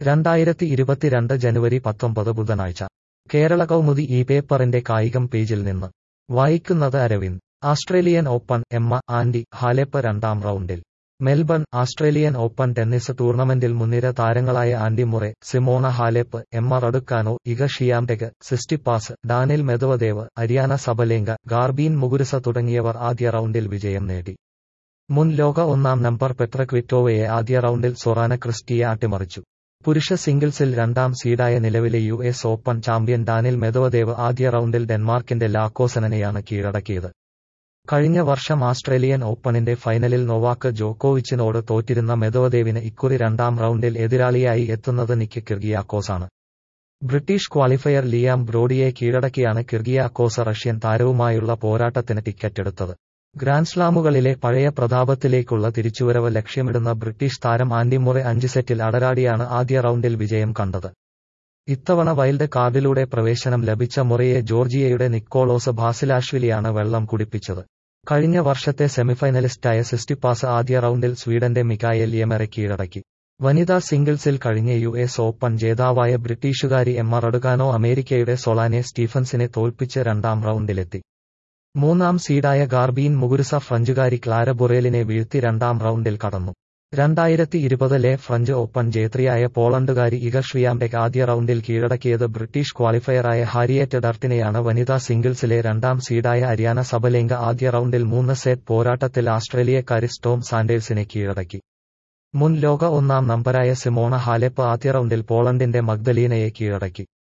രണ്ടായിരത്തി ഇരുപത്തിരണ്ട് ജനുവരി പത്തൊമ്പത് ബുധനാഴ്ച കേരള കൗമുദി ഈ പേപ്പറിന്റെ കായികം പേജിൽ നിന്ന് വായിക്കുന്നത് Arvind Australian Open Emma Andy Halep രണ്ടാം റൗണ്ടിൽ മെൽബൺ ആസ്ട്രേലിയൻ ഓപ്പൺ ടെന്നീസ് ടൂർണമെന്റിൽ മുൻനിര താരങ്ങളായ Andy Murray Simona Halep Emma Raducanu Iga Swiatek Tsitsipas Daniil Medvedev Aryna Sabalenka Garbine Muguruza തുടങ്ങിയവർ ആദ്യ റൗണ്ടിൽ വിജയം നേടി മുൻ ലോക ഒന്നാം നമ്പർ പെട്ര ക്വിറ്റോവയെ ആദ്യ റൗണ്ടിൽ സൊറാന ക്രിസ്റ്റിയെ അട്ടിമറിച്ചു പുരുഷ സിംഗിൾസിൽ രണ്ടാം സീഡായ നിലവിലെ U S Open champion Daniil Medvedev ആദ്യ റൗണ്ടിൽ ഡെൻമാർക്കിന്റെ ലാക്കോസനനെയാണ് കീഴടക്കിയത് കഴിഞ്ഞ വർഷം ആസ്ട്രേലിയൻ ഓപ്പണിന്റെ ഫൈനലിൽ നൊവാക്ക് ജോക്കോവിച്ചിനോട് തോറ്റിരുന്ന മെദവദേവിന് ഇക്കുറി രണ്ടാം റൗണ്ടിൽ എതിരാളിയായി എത്തുന്നത് നിക്ക് കിർഗിയാക്കോസാണ് ബ്രിട്ടീഷ് ക്വാളിഫയർ ലിയാം ബ്രോഡിയെ കീഴടക്കിയാണ് കിർഗിയാക്കോസ് റഷ്യൻ താരവുമായുള്ള പോരാട്ടത്തിന് ടിക്കറ്റെടുത്തത് ഗ്രാൻഡ്സ്ലാമുകളിലെ പഴയ പ്രതാപത്തിലേക്കുള്ള തിരിച്ചുവരവ് ലക്ഷ്യമിടുന്ന ബ്രിട്ടീഷ് താരം ആൻഡിമുറെ അഞ്ച് സെറ്റിൽ അടരാടിയാണ് ആദ്യ റൗണ്ടിൽ വിജയം കണ്ടത് ഇത്തവണ വൈൽഡ് കാർഡിലൂടെ പ്രവേശനം ലഭിച്ച മുറയെ ജോർജിയയുടെ നിക്കോളോസ് ഭാസിലാഷ്വിലിയാണ് വെള്ളം കുടിപ്പിച്ചത് കഴിഞ്ഞ വർഷത്തെ സെമിഫൈനലിസ്റ്റായ സിസ്റ്റിപ്പാസ് ആദ്യ റൗണ്ടിൽ സ്വീഡന്റെ മിക്കായേൽ യമറെ കീഴടക്കി വനിതാ സിംഗിൾസിൽ കഴിഞ്ഞ യു എസ് ഓപ്പൺ ജേതാവായ ബ്രിട്ടീഷുകാരി എമ്മ റഡുകാനോ അമേരിക്കയുടെ സൊളാനെ സ്റ്റീഫൻസിനെ തോൽപ്പിച്ച് രണ്ടാം റൗണ്ടിലെത്തി മൂന്നാം സീഡായ ഗാർബീൻ മുഗുരുസ ഫ്രഞ്ചുകാരി ക്ലാര ബുറേലിനെ വീഴ്ത്തി രണ്ടാം റൗണ്ടിൽ കടന്നു രണ്ടായിരത്തി ഇരുപതിലെ ഫ്രഞ്ച് ഓപ്പൺ ജേത്രിയായ പോളണ്ടുകാരി ഇഗ ഷ്വിയാംബെക് ആദ്യ റൗണ്ടിൽ കീഴടക്കിയത് ബ്രിട്ടീഷ് ക്വാളിഫയറായ ഹാരിയറ്റ് ഡർട്ടിനെയാണ് വനിതാ സിംഗിൾസിലെ രണ്ടാം സീഡായ അരിയാന സബലേങ്ക ആദ്യ റൗണ്ടിൽ മൂന്ന് സെറ്റ് പോരാട്ടത്തിൽ ആസ്ട്രേലിയക്കാരി സ്റ്റോം സാൻഡേഴ്സിനെ കീഴടക്കി മുൻ ലോക ഒന്നാം നമ്പരായ സിമോണ ഹാലെപ്പ് ആദ്യ റൗണ്ടിൽ പോളണ്ടിന്റെ മഗ്ദലീനയെ കീഴടക്കി